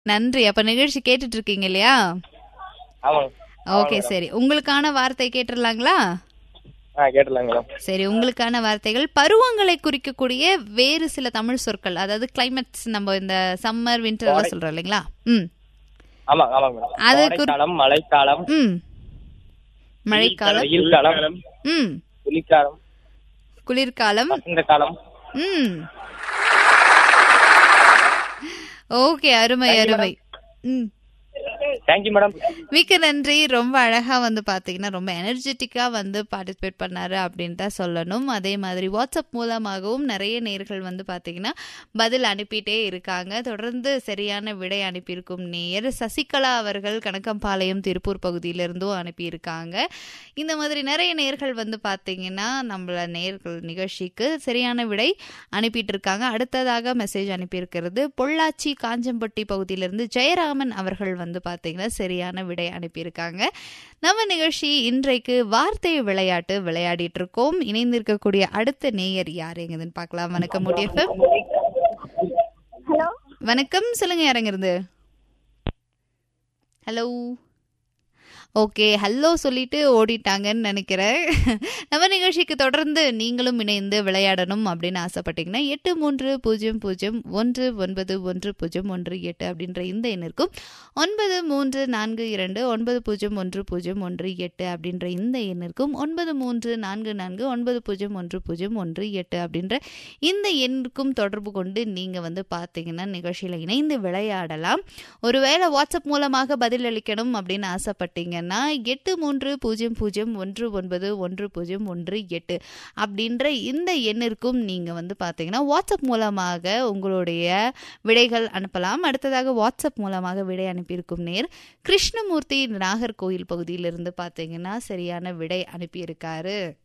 நன்றி அப்ப நிகழ்ச்சி கேட்டுட்டு இருக்கீங்க இல்லையா ஆமாங்க ஓகே சரி உங்களுக்கான வார்த்தை கேட்டுடலாங்களா ஆ கேட்டலாங்க மேடம் சரி உங்களுக்கான வார்த்தைகள் பருவங்களை குறிக்கக்கூடிய வேறு சில தமிழ் சொற்கள் அதாவது கிளைமேட்ஸ் நம்ம இந்த சம்மர் வின்டர் எல்லாம் சொல்றோம் இல்லைங்களா ம் ஆமா ஆமாங்க மேடம் அது குறி- கோடைக்காலம் மழைக்காலம் ம் மழைக்காலம் வெயில் காலம் ம் குளிர்காலம் குளிர்காலம் வசந்த காலம் ம் ஓகே அருமை அருமை ம் தேங்க்யூ மேடம் மிக்க நன்றி ரொம்ப அழகா வந்து பாத்தீங்கன்னா ரொம்ப எனர்ஜெட்டிக்கா வந்து பார்ட்டிசிபேட் பண்ணாரு அப்படின்னு தான் சொல்லணும் அதே மாதிரி வாட்ஸ்அப் மூலமாகவும் நிறைய நேர்கள் வந்து பாத்தீங்கன்னா பதில் அனுப்பிட்டே இருக்காங்க தொடர்ந்து சரியான விடை அனுப்பியிருக்கும் நேயர் சசிகலா அவர்கள் கணக்கம்பாளையம் திருப்பூர் பகுதியிலிருந்தும் அனுப்பியிருக்காங்க இந்த மாதிரி நிறைய நேர்கள் வந்து பாத்தீங்கன்னா நம்மள நேர்கள் நிகழ்ச்சிக்கு சரியான விடை அனுப்பிட்டு இருக்காங்க அடுத்ததாக மெசேஜ் அனுப்பியிருக்கிறது பொள்ளாச்சி காஞ்சம்பட்டி பகுதியிலிருந்து ஜெயராமன் அவர்கள் வந்து பாத்தீங்கன்னா சரியான விடை அனுப்பியிருக்காங்க நம்ம நிகழ்ச்சி இன்றைக்கு வார்த்தை விளையாட்டு விளையாடிட்டு இருக்கோம் இணைந்திருக்கக்கூடிய அடுத்த நேயர் யார் எங்கதுன்னு பார்க்கலாம் வணக்கம் முடியஃபம் ஹலோ வணக்கம் சொல்லுங்க யாருங்க இருந்து ஹலோ ஓகே ஹலோ சொல்லிட்டு ஓடிட்டாங்கன்னு நினைக்கிறேன் நம்ம நிகழ்ச்சிக்கு தொடர்ந்து நீங்களும் இணைந்து விளையாடணும் அப்படின்னு ஆசைப்பட்டீங்கன்னா எட்டு மூன்று பூஜ்ஜியம் பூஜ்ஜியம் ஒன்று ஒன்பது ஒன்று பூஜ்ஜியம் ஒன்று எட்டு அப்படின்ற இந்த எண்ணிற்கும் ஒன்பது மூன்று நான்கு இரண்டு ஒன்பது பூஜ்ஜியம் ஒன்று பூஜ்ஜியம் ஒன்று எட்டு அப்படின்ற இந்த எண்ணிற்கும் ஒன்பது மூன்று நான்கு நான்கு ஒன்பது பூஜ்ஜியம் ஒன்று பூஜ்ஜியம் ஒன்று எட்டு அப்படின்ற இந்த எண்ணுக்கும் தொடர்பு கொண்டு நீங்கள் வந்து பார்த்தீங்கன்னா நிகழ்ச்சியில் இணைந்து விளையாடலாம் ஒருவேளை வாட்ஸ்அப் மூலமாக பதில் அளிக்கணும் அப்படின்னு ஆசைப்பட்டீங்கன்னா எட்டு மூன்று பூஜ்ஜியம் பூஜ்ஜியம் ஒன்று ஒன்பது ஒன்று பூஜ்ஜியம் ஒன்று எட்டு அப்படின்ற இந்த எண்ணிற்கும் நீங்கள் வந்து பார்த்தீங்கன்னா வாட்ஸ்அப் மூலமாக உங்களுடைய விடைகள் அனுப்பலாம் அடுத்ததாக வாட்ஸ்அப் மூலமாக விடை அனுப்பியிருக்கும் நேர் கிருஷ்ணமூர்த்தி நாகர்கோயில் பகுதியிலிருந்து பார்த்தீங்கன்னா சரியான விடை அனுப்பியிருக்காரு